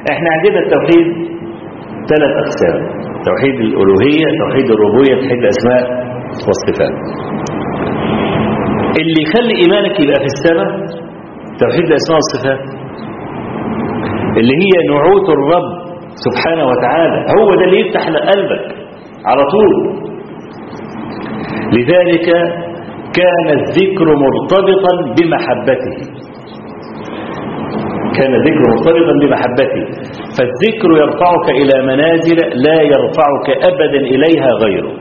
احنا عندنا التوحيد ثلاث اقسام توحيد الالوهيه توحيد الربوبيه توحيد الاسماء والصفات اللي يخلي ايمانك يبقى في السماء توحيد الاسماء والصفات اللي هي نعوت الرب سبحانه وتعالى هو ده اللي يفتح قلبك على طول لذلك كان الذكر مرتبطا بمحبته كان الذكر مرتبطا بمحبته فالذكر يرفعك إلى منازل لا يرفعك أبدا إليها غيره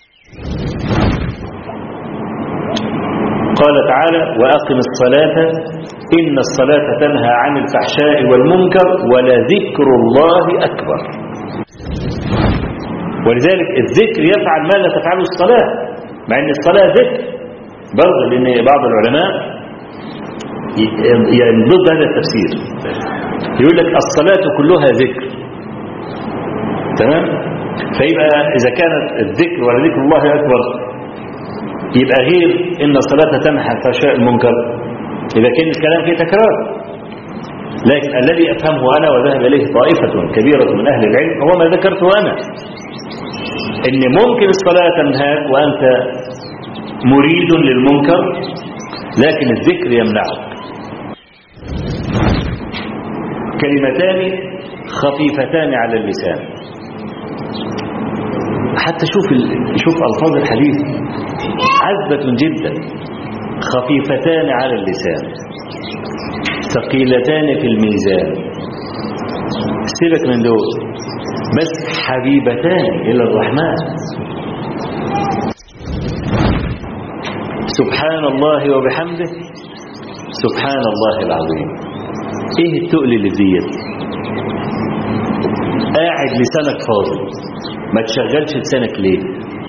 قال تعالى وأقم الصلاة إن الصلاة تنهى عن الفحشاء والمنكر ولذكر الله أكبر ولذلك الذكر يفعل ما لا تفعله الصلاة مع أن الصلاة ذكر برضه لأن بعض العلماء يعني ضد هذا التفسير يقول لك الصلاة كلها ذكر تمام فيبقى إذا كانت الذكر ولا ذكر الله أكبر يبقى غير إن الصلاة تنهى عن الفحشاء المنكر إذا كان الكلام فيه تكرار لكن الذي أفهمه أنا وذهب إليه طائفة كبيرة من أهل العلم هو ما ذكرته أنا إن ممكن الصلاة تنهاك وأنت مريد للمنكر لكن الذكر يمنعك كلمتان خفيفتان على اللسان حتى شوف شوف ألفاظ الحديث عذبة جدا خفيفتان على اللسان ثقيلتان في الميزان سيبك من دول بس حبيبتان إلى الرحمن سبحان الله وبحمده سبحان الله العظيم ايه التقل اللي ديت قاعد لسانك فاضي ما تشغلش لسانك ليه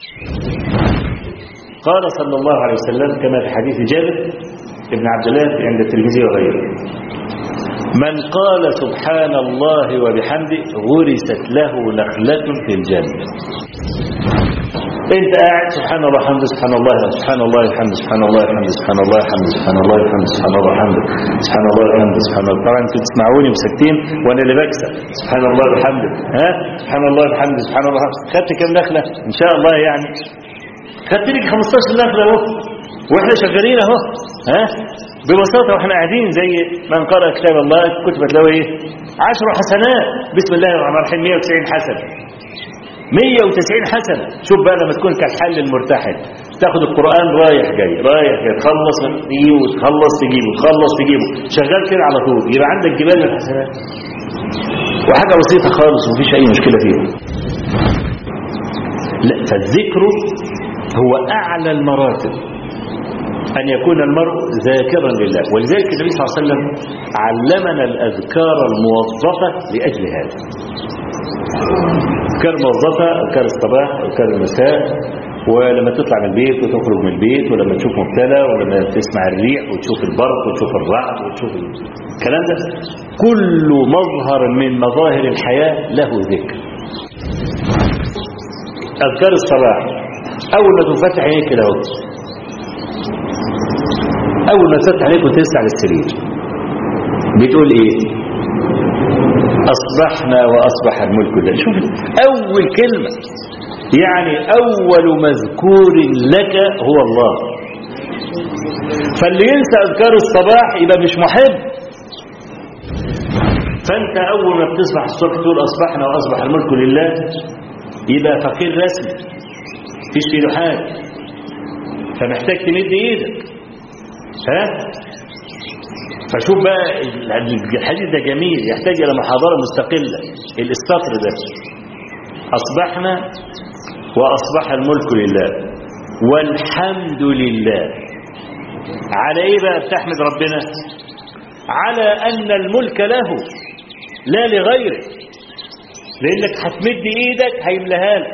قال صلى الله عليه وسلم كما في حديث جابر ابن عبد الله عند الترمذي وغيره من قال سبحان الله وبحمده غرست له نخلة في الجنة انت قاعد سبحان الله الحمد سبحان الله سبحان الله الحمد سبحان الله الحمد سبحان الله الحمد سبحان الله الحمد سبحان الله الحمد سبحان الله الحمد سبحان الله طبعا انتوا تسمعوني وساكتين وانا اللي بكسب سبحان الله الحمد ها سبحان الله الحمد سبحان الله الحمد خدت كام نخله ان شاء الله يعني خدت لك 15 نخله اهو واحنا شغالين اهو ها ببساطه واحنا قاعدين زي من قرأ كتاب الله كتبت له ايه 10 حسنات بسم الله الرحمن الرحيم 190 حسنه 190 حسنة شوف بقى لما تكون كالحل المرتحل تاخد القرآن رايح جاي رايح جاي تخلص تجيبه وتخلص تجيبه وتخلص تجيبه شغال كده على طول يبقى عندك جبال من الحسنات وحاجة بسيطة خالص ومفيش أي مشكلة فيها لا فالذكر هو أعلى المراتب أن يكون المرء ذاكرا لله ولذلك النبي صلى الله عليه وسلم علمنا الأذكار الموظفة لأجل هذا أذكار موظفة أذكار الصباح أذكار المساء ولما تطلع من البيت وتخرج من البيت ولما تشوف مبتلى ولما تسمع الريح وتشوف البرق وتشوف الرعد وتشوف الكلام ده كل مظهر من مظاهر الحياة له ذكر أذكار الصباح أول ما تفتح عينيك كده اهو أول ما تفتح عينيك وتنسى على السرير بتقول إيه أصبحنا وأصبح الملك لله شوف أول كلمة يعني أول مذكور لك هو الله فاللي ينسى أذكار الصباح يبقى مش محب فأنت أول ما بتصبح الصبح تقول أصبحنا وأصبح الملك لله يبقى فقير رسمي فيش في له حاجة فمحتاج تمد إيدك ها فشوف بقى الحديث ده جميل يحتاج إلى محاضرة مستقلة السطر ده أصبحنا وأصبح الملك لله والحمد لله على إيه بقى بتحمد ربنا على أن الملك له لا لغيره لأنك هتمد إيدك هيملها لك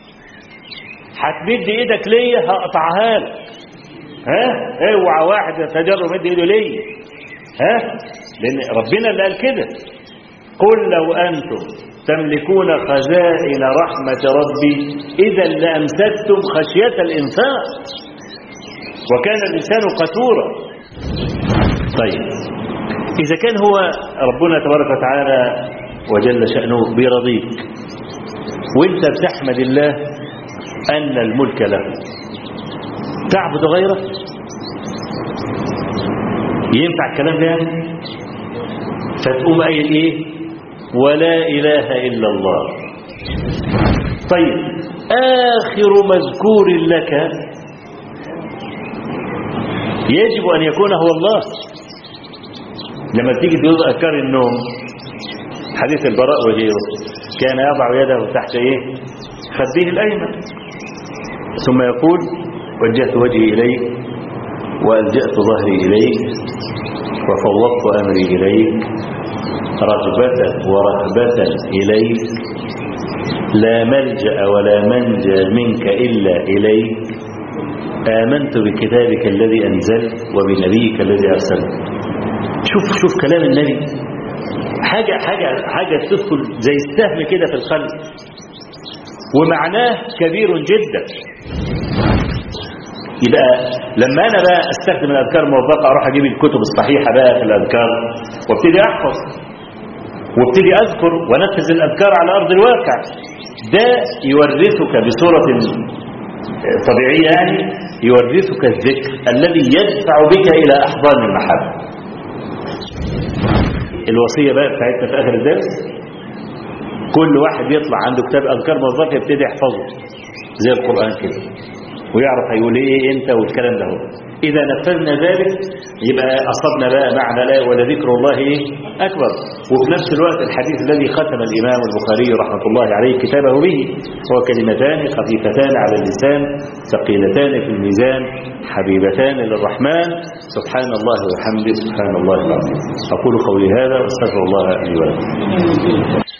هتمد إيدك ليا هقطعها لك ها اوعى واحد يتجرب مد ايده ليا ها لان ربنا اللي قال كده قل لو انتم تملكون خزائن رحمة ربي إذا لأمسكتم خشية الإنفاق وكان الإنسان قتورا طيب إذا كان هو ربنا تبارك وتعالى وجل شأنه بيرضيك وانت بتحمد الله أن الملك له تعبد غيره ينفع الكلام ده يعني فتقوم قايل ايه ولا اله الا الله طيب اخر مذكور لك يجب ان يكون هو الله لما تيجي تقول اذكار النوم حديث البراء وغيره كان يضع يده تحت ايه خده الايمن ثم يقول وجهت وجهي اليك والجات ظهري اليك وفوضت امري اليك رغبه ورهبه اليك لا ملجا ولا منجا منك الا اليك امنت بكتابك الذي انزلت وبنبيك الذي ارسلت شوف شوف كلام النبي حاجة حاجة حاجة تدخل زي السهم كده في القلب ومعناه كبير جدا يبقى لما انا بقى استخدم الاذكار الموفقه اروح اجيب الكتب الصحيحه بقى في الاذكار وابتدي احفظ وابتدي اذكر وانفذ الاذكار على ارض الواقع ده يورثك بصوره طبيعيه يعني يورثك الذكر الذي يدفع بك الى احضان المحبه الوصية بقى بتاعتنا في آخر الدرس كل واحد يطلع عنده كتاب أذكار موظف يبتدي يحفظه زي القرآن كده ويعرف هيقول ايه انت والكلام ده هو إذا نفذنا ذلك يبقى أصبنا بقى معنى لا ولذكر الله إيه أكبر وفي نفس الوقت الحديث الذي ختم الإمام البخاري رحمة الله عليه كتابه به هو كلمتان خفيفتان على اللسان ثقيلتان في الميزان حبيبتان للرحمن سبحان الله وبحمده سبحان الله العظيم أقول قولي هذا واستغفر الله لي ولكم